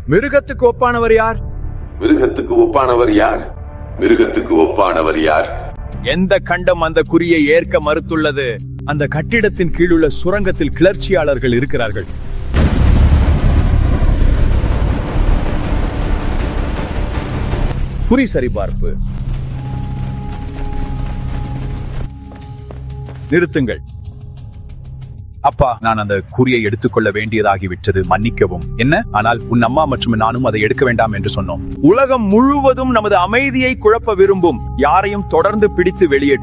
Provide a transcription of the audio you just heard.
மிருகத்துக்கு ஒப்பானவர் யார் மிருகத்துக்கு ஒப்பானவர் யார் மிருகத்துக்கு ஒப்பானவர் யார் எந்த கண்டம் அந்த குறியை ஏற்க மறுத்துள்ளது அந்த கட்டிடத்தின் கீழுள்ள சுரங்கத்தில் கிளர்ச்சியாளர்கள் இருக்கிறார்கள் குறி சரிபார்ப்பு நிறுத்துங்கள் அப்பா நான் அந்த குறியை எடுத்துக்கொள்ள வேண்டியதாகிவிட்டது மன்னிக்கவும் என்ன ஆனால் உன் அம்மா மற்றும் நானும் அதை எடுக்க வேண்டாம் என்று சொன்னோம் உலகம் முழுவதும் நமது அமைதியை குழப்ப விரும்பும் யாரையும் தொடர்ந்து பிடித்து வெளியேற்றும்